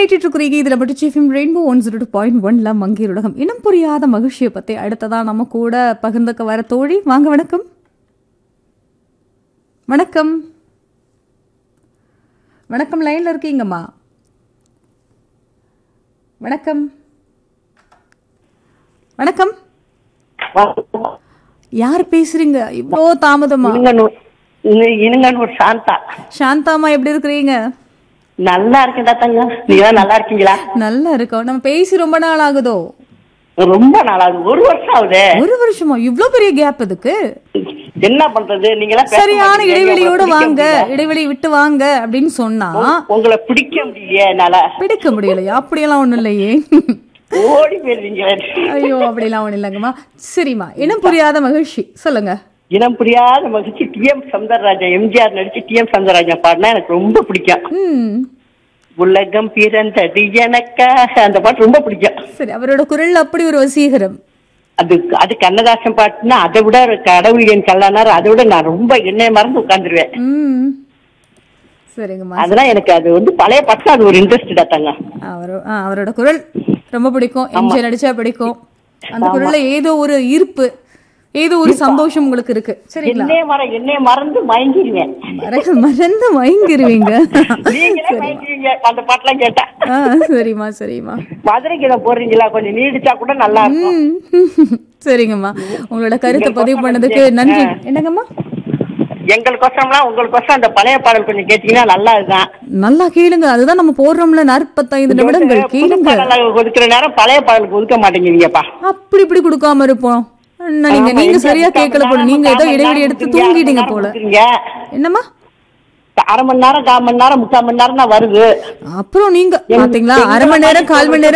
கேட்டுட்டு இருக்கிறீங்க இதுல மட்டும் சிஃபிம் Rainbow one zero two point ஒன்ல மங்கீர் உலகம் இனம் புரியாத மகிழ்ச்சியை பத்தி அடுத்ததா நம்ம கூட பகிர்ந்துக்க வர தோழி வாங்க வணக்கம் வணக்கம் வணக்கம் லைன்ல இருக்கீங்கம்மா வணக்கம் வணக்கம் யார் பேசுறீங்க இவ்வளோ தாமதமா இனுங்கனூர் இனு- இனுங்கனூர் சாந்தா சாந்தாமா எப்படி இருக்கிறீங்க நல்லா இருக்கேன்டா தங்க நீங்க நல்லா இருக்கீங்களா நல்லா இருக்கோம் நம்ம பேசி ரொம்ப நாள் ஆகுதோ ரொம்ப நாளாகுது ஒரு வருஷம் ஆகுதே ஒரு வருஷமா இவ்ளோ பெரிய கேப் இதுக்கு என்ன பண்றது நீங்களா பேச சரியான மாட்டீங்க. இடைவெளியோட உங்களை வாங்க பிடிக்க முடியல. இடைவெளி விட்டு வாங்க அப்படின்னு சொன்னா உங்களை பிடிக்க முடியலையே என்னால பிடிக்க முடியலையா அப்படியெல்லாம் ஒண்ணும் இல்லையே ஓடி போயிருவீங்களே ஐயோ அப்படிலாம் ஒண்ணும் இல்லைங்கம்மா சரிம்மா இனம் புரியாத மகிழ்ச்சி சொல்லுங்க இனம் புரியாத மகிழ்ச்சி டி எம் சௌந்தரராஜன் எம்ஜிஆர் நடிச்சு டி எம் சௌந்தரராஜன் பாடினா எனக்கு ரொம்ப பிடிக்கும் ம் உலகம் பிறந்தது எனக்காக அந்த பாட்டு ரொம்ப பிடிக்கும் சரி அவரோட குரல் அப்படி ஒரு வசீகரம் அது அது கண்ணதாசன் பாட்டுன்னா அதை விட கடவுள் என் கல்லானார் அதை விட நான் ரொம்ப என்னைய மறந்து உட்காந்துருவேன் ம் சரிங்கம்மா அதெல்லாம் எனக்கு அது வந்து பழைய பாட்டுல அது ஒரு இன்ட்ரெஸ்டா தாங்க அவரோ ஆ, அவரோட குரல் ரொம்ப பிடிக்கும் எம்ஜிஆர் நடிச்சா பிடிக்கும் அந்த குரல்ல ஏதோ ஒரு ஈர்ப்பு ஏதோ ஒரு சந்தோஷம் உங்களுக்கு இருக்கு சரிங்களா என்னைய மற என்னைய மறந்து மயங்கிருவேன் மற- மறந்து மயங்கிருவீங்க நீங்களே மயங்கிருவீங்க அந்த பாட்டுலாம் கேட்டா ஆ சரிம்மா சரிம்மா மதுரைக்கு இதை போடுறீங்களா கொஞ்சம் நீடிச்சா கூட நல்லா இருக்கும் ம். சரிங்கம்மா உங்களோட கருத்தை பதிவு பண்ணதுக்கு நன்றி என்னங்கம்மா எங்களுக்கொசரம்லாம் உங்களுக்கொசரம் அந்த பழைய பாடல் கொஞ்சம் கேட்டீங்கன்னா நல்லா இதுதான் நல்லா கேளுங்க அதுதான் நம்ம போடுறோம்ல நாற்பத்தைந்து நிமிடங்கள் புது கேளுங்க பாடல் ஒதுக்குற நேரம் பழைய பாடலுக்கு ஒதுக்க மாட்டேங்கிறீங்கப்பா அப்படி இப்படி கொடுக்காம இருப்போம் அண்ணா, நீங்க ஆமா, நீங்க எங்க சரியா முக்கால் கேட்கல போல மணி நீங்க ஏதோ நேரம், இடைவெளி கால் எடுத்து மணி நேரம் தூங்கிட்டீங்க கொடுக்குறீங்க. போல கொடுக்குறீங்க. என்னம்மா அரை மணி நேரம் கால் மணி நேரம் முக்கால் மணி நேரம் தான் வருது அப்புறம் நீங்க பாத்தீங்களா அரை மணி நேரம் கால் மணி நேரம்